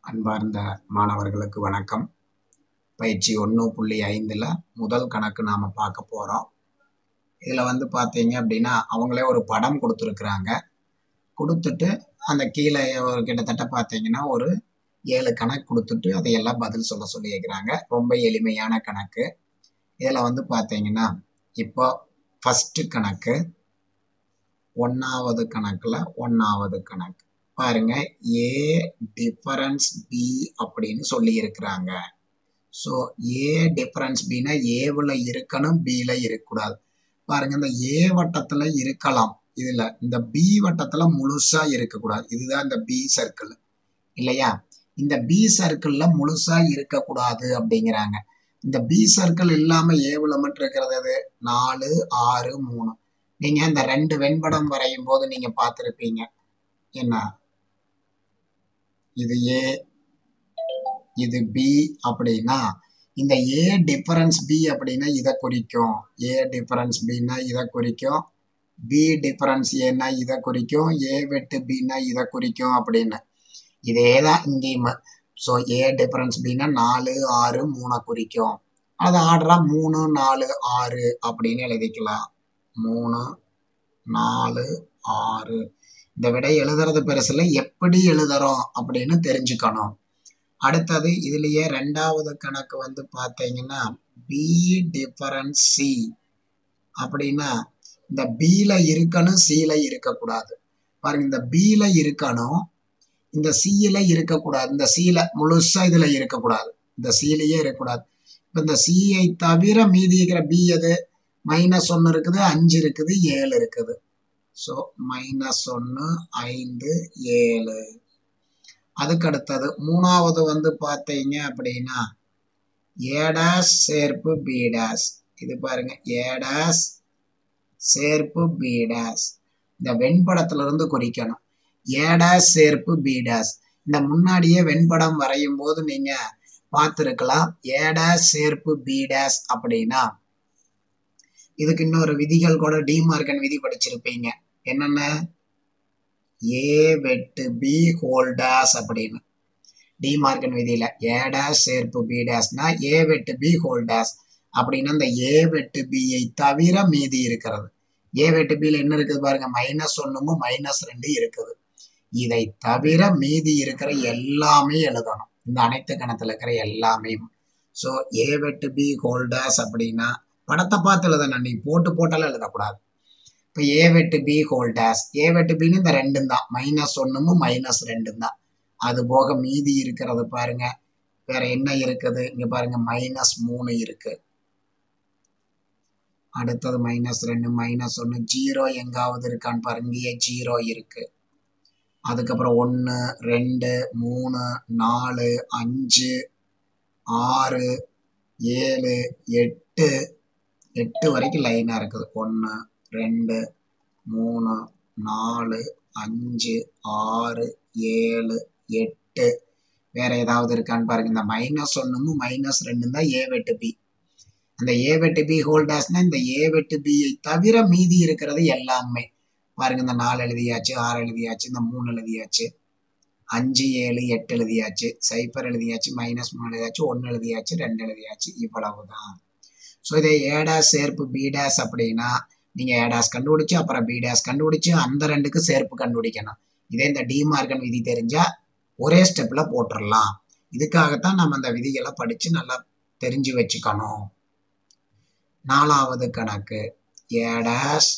அன்பார்ந்த மாணவர்களுக்கு வணக்கம் பயிற்சி ஒன்று புள்ளி ஐந்தில் முதல் கணக்கு நாம் பார்க்க போகிறோம் இதில் வந்து பார்த்தீங்க அப்படின்னா அவங்களே ஒரு படம் கொடுத்துருக்குறாங்க கொடுத்துட்டு அந்த கீழே ஒரு கிட்டத்தட்ட பார்த்தீங்கன்னா ஒரு ஏழு கணக்கு கொடுத்துட்டு அதையெல்லாம் பதில் சொல்ல சொல்லியிருக்கிறாங்க ரொம்ப எளிமையான கணக்கு இதில் வந்து பார்த்தீங்கன்னா இப்போ ஃபஸ்ட்டு கணக்கு ஒன்றாவது கணக்கில் ஒன்றாவது கணக்கு பாருங்க ஏ டிஃபரன்ஸ் பி அப்படின்னு சொல்லி இருக்கிறாங்க ஸோ ஏ டிஃபரன்ஸ் பின்னா ஏவில் இருக்கணும் பியில் இருக்கக்கூடாது பாருங்க இந்த ஏ வட்டத்தில் இருக்கலாம் இதில் இந்த பி வட்டத்தில் முழுசாக இருக்கக்கூடாது இதுதான் இந்த பி சர்க்கிள் இல்லையா இந்த பி சர்க்கிளில் முழுசாக இருக்கக்கூடாது அப்படிங்கிறாங்க இந்த பி சர்க்கிள் இல்லாமல் ஏவில் மட்டும் இருக்கிறது அது நாலு ஆறு மூணு நீங்கள் இந்த ரெண்டு வெண்படம் வரையும் போது நீங்கள் பார்த்துருப்பீங்க என்ன இது ஏ இது பி அப்படின்னா இந்த ஏ டிஃபரன்ஸ் பி அப்படின்னா இதை குறிக்கும் ஏ டிஃபரன்ஸ் பின்னா இதை குறிக்கும் பி டிஃபரன்ஸ் ஏன்னா இதை குறிக்கும் ஏ வெட்டு பின்னா இதை குறிக்கும் அப்படின்னு இதே தான் இங்கேயும் ஸோ ஏ டிஃபரன்ஸ் பின்னா நாலு ஆறு மூணை குறிக்கும் அது ஆர்டராக மூணு நாலு ஆறு அப்படின்னு எழுதிக்கலாம் மூணு நாலு ஆறு இந்த விடை எழுதுறது பெருசுல எப்படி எழுதுறோம் அப்படின்னு தெரிஞ்சுக்கணும் அடுத்தது இதுலயே ரெண்டாவது கணக்கு வந்து பார்த்தீங்கன்னா பி டிஃபரன்ஸ் சி அப்படின்னா இந்த பில இருக்கணும் சில இருக்கக்கூடாது பாருங்க இந்த பில இருக்கணும் இந்த சியில இருக்கக்கூடாது இந்த சில முழுசா இதுல இருக்கக்கூடாது இந்த சிலையே இருக்கக்கூடாது இப்போ இந்த சியை தவிர மீதி இருக்கிற பி எது மைனஸ் ஒன்று இருக்குது அஞ்சு இருக்குது ஏழு இருக்குது ஸோ மைனஸ் ஒன்று ஐந்து ஏழு அதுக்கு அடுத்தது மூணாவது வந்து பார்த்தீங்க அப்படின்னா ஏடாஸ் சேர்ப்பு பீடாஸ் இது பாருங்க ஏடாஸ் சேர்ப்பு பீடாஸ் இந்த வெண்படத்துல இருந்து குறிக்கணும் ஏடாஸ் சேர்ப்பு பீடாஸ் இந்த முன்னாடியே வெண்படம் வரையும் போது நீங்க பார்த்துருக்கலாம் ஏடாஸ் சேர்ப்பு பீடாஸ் அப்படின்னா இதுக்கு இன்னொரு விதிகள் கூட டிமார்கன் விதி படிச்சிருப்பீங்க என்னென்ன ஏ வெட்டு பி ஹோல்டாஸ் அப்படின்னு டிமார்கன் விதியில ஏடாஸ் சேர்ப்பு பி டேஸ்னா ஏ வெட்டு பி ஹோல்டாஸ் அப்படின்னா இந்த ஏ வெட்டு பியை தவிர மீதி இருக்கிறது ஏ வெட்டு பியில் என்ன இருக்குது பாருங்க மைனஸ் ஒன்றுமும் மைனஸ் ரெண்டு இருக்குது இதை தவிர மீதி இருக்கிற எல்லாமே எழுதணும் இந்த அனைத்து கணத்துல இருக்கிற எல்லாமே ஸோ ஏ வெட்டு பி ஹோல்டாஸ் அப்படின்னா படத்தை பார்த்து எழுதணும் நீ போட்டு போட்டாலும் எழுதக்கூடாது இப்போ ஏ வெட்டு பி ஹோல்டாஸ் ஏ வெட்டு பின்னு இந்த ரெண்டும் தான் மைனஸ் ஒன்றுமும் மைனஸ் ரெண்டும் தான் அது போக மீதி இருக்கிறது பாருங்க வேற என்ன இருக்குது இங்க பாருங்க மைனஸ் மூணு இருக்கு அடுத்தது மைனஸ் ரெண்டு மைனஸ் ஒன்று ஜீரோ எங்காவது இருக்கான்னு பாருங்க இங்கேயே ஜீரோ இருக்கு அதுக்கப்புறம் ஒன்று ரெண்டு மூணு நாலு அஞ்சு ஆறு ஏழு எட்டு எட்டு வரைக்கும் லைனாக இருக்குது ஒன்று ரெண்டு மூணு நாலு அஞ்சு ஆறு ஏழு எட்டு வேற ஏதாவது இருக்கான்னு பாருங்க இந்த மைனஸ் ஒன்றுமும் மைனஸ் ரெண்டும் தான் ஏ வெட்டு பி அந்த ஏ வெட்டு பி ஹோல்டாஸ்னா இந்த ஏ வெட்டு பியை தவிர மீதி இருக்கிறது எல்லாமே பாருங்க இந்த நாலு எழுதியாச்சு ஆறு எழுதியாச்சு இந்த மூணு எழுதியாச்சு அஞ்சு ஏழு எட்டு எழுதியாச்சு சைப்பர் எழுதியாச்சு மைனஸ் மூணு எழுதியாச்சு ஒன்று எழுதியாச்சு ரெண்டு எழுதியாச்சு இவ்வளவுதான் ஸோ இதை ஏடாஸ் சேர்ப்பு பீடாஸ் அப்படின்னா நீங்க ஏடாஸ் கண்டுபிடிச்சு அப்புறம் பீடாஸ் கண்டுபிடிச்சு அந்த ரெண்டுக்கு சேர்ப்பு கண்டுபிடிக்கணும் இதே இந்த டிமார்கன் விதி தெரிஞ்சா ஒரே ஸ்டெப்ல போட்டுடலாம் இதுக்காகத்தான் நம்ம அந்த விதிகளை படிச்சு நல்லா தெரிஞ்சு வச்சுக்கணும் நாலாவது கணக்கு ஏடாஸ்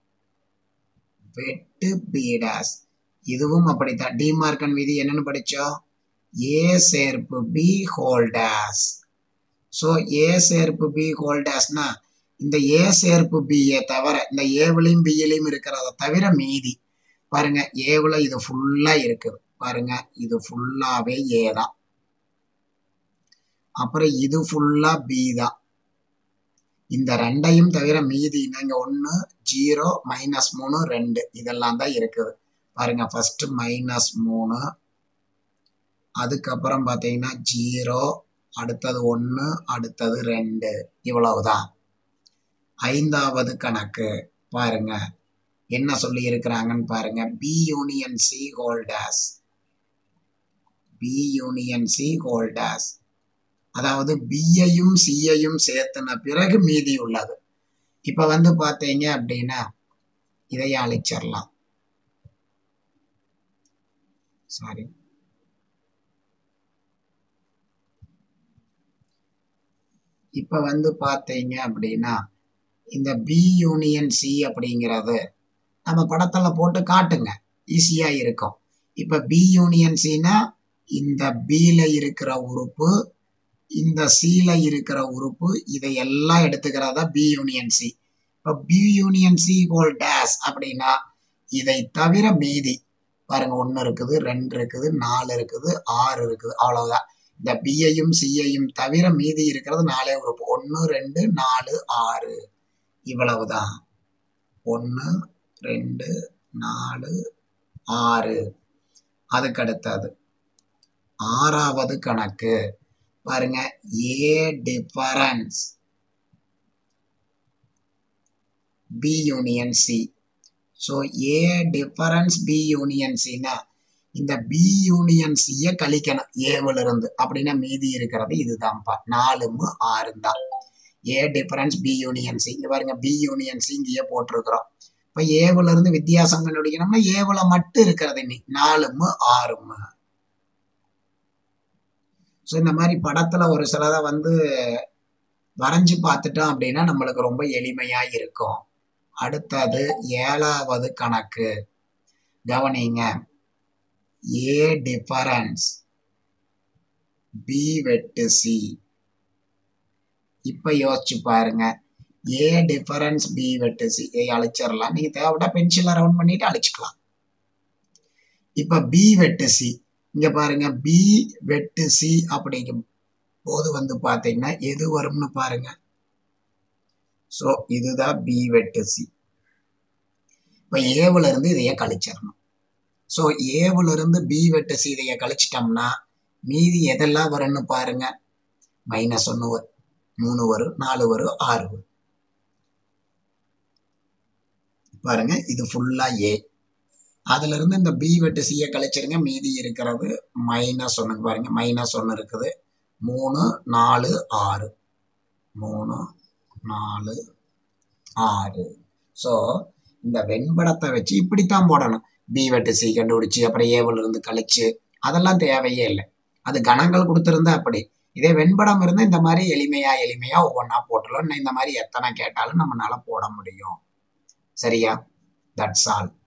வெட்டு பீடாஸ் இதுவும் அப்படித்தான் டிமார்கன் விதி என்னன்னு படிச்சோம் ஏ சேர்ப்பு பி ஹோல்டாஸ் ஸோ ஏ சேர்ப்பு பி ஹோல்டாஸ்னா இந்த ஏ சேர்ப்பு பிஏ தவிர இந்த ஏவிலையும் பியிலையும் இருக்கிறத தவிர மீதி பாருங்க ஏவில் இது ஃபுல்லா இருக்குது பாருங்க இது ஃபுல்லாவே ஏ தான் அப்புறம் இது ஃபுல்லா பி தான் இந்த ரெண்டையும் தவிர மீதி இங்க ஒன்று ஜீரோ மைனஸ் மூணு ரெண்டு இதெல்லாம் தான் இருக்குது பாருங்க ஃபர்ஸ்ட் மைனஸ் மூணு அதுக்கப்புறம் பார்த்தீங்கன்னா ஜீரோ அடுத்தது ஒன்று அடுத்தது ரெண்டு இவ்வளவுதான் ஐந்தாவது கணக்கு பாருங்க என்ன சொல்லி இருக்கிறாங்கன்னு பாருங்க B union C holds B union C holders அதாவது பியையும் சியையும் சேர்த்துன பிறகு மீதி உள்ளது இப்ப வந்து பாத்தீங்க அப்படின்னா இதையே அழிச்சிடலாம் சாரி இப்ப வந்து பாத்தீங்க அப்படின்னா இந்த பி யூனியன் சி அப்படிங்கிறது நம்ம படத்துல போட்டு காட்டுங்க ஈஸியா இருக்கும் இப்ப பி யூனியன் சினா இந்த பில இருக்கிற உறுப்பு இந்த சில இருக்கிற உறுப்பு இதை எல்லாம் எடுத்துக்கிறதா பி யூனியன் சி இப்ப B union C holds அப்படின்னா இதை தவிர மீதி பாருங்க ஒன்னு இருக்குது ரெண்டு இருக்குது நாலு இருக்குது ஆறு இருக்குது அவ்வளவுதான் இந்த பியையும் சியையும் தவிர மீதி இருக்கிறது நாலே உறுப்பு ஒன்னு ரெண்டு நாலு ஆறு இவ்வளவுதான் ஒன்னு ரெண்டு நாலு ஆறு அதுக்கு அடுத்தது ஆறாவது கணக்கு பாருங்க A difference B union C so A difference B union சினா இந்த பி யூனியன் சிய கழிக்கணும் ஏவுல இருந்து அப்படின்னா மீதி இருக்கிறது இதுதான்ப்பா நாலுமு ஆறு தான் A difference B union C இங்க பாருங்க பி யூனியன் சி இங்கேயே போட்டிருக்கிறோம் இப்ப ஏவுல இருந்து வித்தியாசம் கண்டுபிடிக்கணும்னா ஏவுல மட்டும் இருக்கிறது இன்னி நாலுமு ஆறுமு ஸோ இந்த மாதிரி படத்துல ஒரு சிலதை வந்து வரைஞ்சு பார்த்துட்டோம் அப்படின்னா நம்மளுக்கு ரொம்ப எளிமையா இருக்கும் அடுத்தது ஏழாவது கணக்கு கவனிங்க ஏ டிஃபரன்ஸ் பி வெட்டு சி இப்ப யோசிச்சு பாருங்க ஏ டிஃபரன்ஸ் பி வெட்டு சி அழிச்சிடலாம் நீங்க தேவைப்பட்டா பென்சில் ரவுண்ட் பண்ணிட்டு அழிச்சுக்கலாம் இப்ப பி வெட்டு சி இங்க பாருங்க பி வெட்டு சி அப்படிங்கும் போது வந்து பாத்தீங்கன்னா எது வரும்னு பாருங்க ஸோ இதுதான் பி வெட்டு சி இப்ப ஏவுல இருந்து இதைய கழிச்சிடணும் ஸோ ஏவுல இருந்து பி வெட்டு சி இதைய கழிச்சிட்டோம்னா மீதி எதெல்லாம் வரும்னு பாருங்க மைனஸ் ஒன்று வரும் மூணு வரும் நாலு வரும் ஆறு வரும் பாருங்க இது ஃபுல்லா ஏ அதுல இருந்து இந்த பி வெட்டு சியை கழிச்சிருங்க மீதி இருக்கிறது மைனஸ் ஒன்று பாருங்க மைனஸ் ஒன்று இருக்குது மூணு நாலு ஆறு மூணு நாலு ஆறு ஸோ இந்த வெண்படத்தை வச்சு இப்படித்தான் போடணும் பி வெட்டு சி கண்டுபிடிச்சு அப்புறம் ஏவல் இருந்து கழிச்சு அதெல்லாம் தேவையே இல்லை அது கணங்கள் கொடுத்துருந்தா அப்படி இதே வெண்படம் இருந்தால் இந்த மாதிரி எளிமையா எளிமையா ஒவ்வொன்றா போட்டுடலாம் இந்த மாதிரி எத்தனை கேட்டாலும் நம்மளால போட முடியும் சரியா தட்ஸ் ஆல்